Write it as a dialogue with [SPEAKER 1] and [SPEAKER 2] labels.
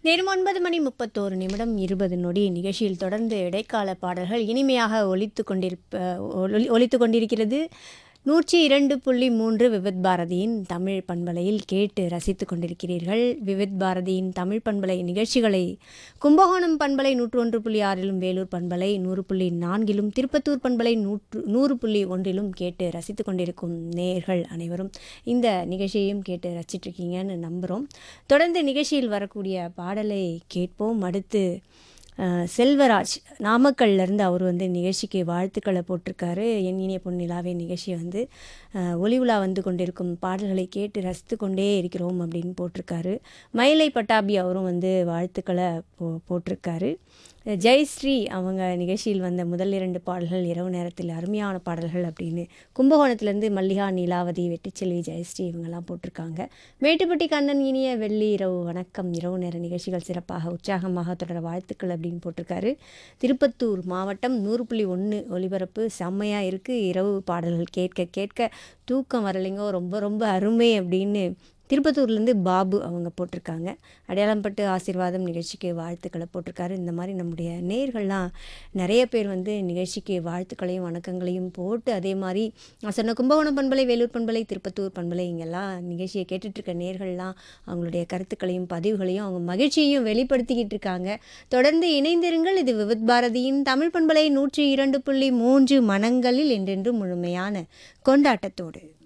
[SPEAKER 1] நேரம் ஒன்பது மணி முப்பத்தோரு நிமிடம் இருபது நொடி நிகழ்ச்சியில் தொடர்ந்து இடைக்கால பாடல்கள் இனிமையாக ஒலித்து கொண்டிருப்ப ஒலி ஒலித்து கொண்டிருக்கிறது நூற்றி இரண்டு புள்ளி மூன்று விவித் பாரதியின் தமிழ் பண்பலையில் கேட்டு ரசித்து கொண்டிருக்கிறீர்கள் விவித் பாரதியின் தமிழ் பண்பலை நிகழ்ச்சிகளை கும்பகோணம் பண்பலை நூற்று ஒன்று புள்ளி ஆறிலும் வேலூர் பண்பலை நூறு புள்ளி நான்கிலும் திருப்பத்தூர் பண்பலை நூற்று நூறு புள்ளி ஒன்றிலும் கேட்டு ரசித்து கொண்டிருக்கும் நேயர்கள் அனைவரும் இந்த நிகழ்ச்சியையும் கேட்டு ரசிச்சிட்ருக்கீங்கன்னு நம்புகிறோம் தொடர்ந்து நிகழ்ச்சியில் வரக்கூடிய பாடலை கேட்போம் அடுத்து அஹ், செல்வராஜ் நாமக்கல்லேருந்து அவர் வந்து நிகழ்ச்சிக்கு வாழ்த்துக்களை போட்டிருக்காரு என் இனிய பொன்னிலாவே நிகழ்ச்சி வந்து அஹ், ஒளி உலா வந்து கொண்டிருக்கும் பாடல்களை கேட்டு ரசித்து கொண்டே இருக்கிறோம் அப்படின்னு போட்டிருக்காரு மயிலை பட்டாபி அவரும் வந்து வாழ்த்துக்களை போ போட்டிருக்காரு ஜெயஸ்ரீ அவங்க நிகழ்ச்சியில் வந்த முதல் இரண்டு பாடல்கள் இரவு நேரத்தில் அருமையான பாடல்கள் அப்படின்னு கும்பகோணத்துலேருந்து மல்லிகா நீலாவதி வெட்டிச்செல்வி ஜெயஸ்ரீ இவங்கெல்லாம் போட்டிருக்காங்க மேட்டுப்பட்டி கண்ணன் இனிய வெள்ளி இரவு வணக்கம் இரவு நேர நிகழ்ச்சிகள் சிறப்பாக உற்சாகமாக தொடர வாழ்த்துக்கள் அப்படின்னு போட்டிருக்காரு திருப்பத்தூர் மாவட்டம் நூறு புள்ளி ஒன்று ஒலிபரப்பு செம்மையாக இருக்குது இரவு பாடல்கள் கேட்க கேட்க தூக்கம் வரலைங்கோ ரொம்ப ரொம்ப அருமை அப்படின்னு திருப்பத்தூர்லேருந்து பாபு அவங்க போட்டிருக்காங்க அடையாளம்பட்டு ஆசீர்வாதம் நிகழ்ச்சிக்கு வாழ்த்துக்களை போட்டிருக்காரு இந்த மாதிரி நம்முடைய நேர்கள்லாம் நிறைய பேர் வந்து நிகழ்ச்சிக்கு வாழ்த்துக்களையும் வணக்கங்களையும் போட்டு அதே மாதிரி நான் சொன்ன கும்பகோணம் பண்பலை வேலூர் பண்பலை திருப்பத்தூர் பண்பலை இங்கெல்லாம் நிகழ்ச்சியை கேட்டுட்ருக்க நேர்கள்லாம் அவங்களுடைய கருத்துக்களையும் பதிவுகளையும் அவங்க மகிழ்ச்சியையும் வெளிப்படுத்திக்கிட்டு இருக்காங்க தொடர்ந்து இணைந்திருங்கள் இது விவித் பாரதியின் தமிழ் பண்பலை நூற்றி இரண்டு புள்ளி மூன்று மனங்களில் என்றென்றும் முழுமையான கொண்டாட்டத்தோடு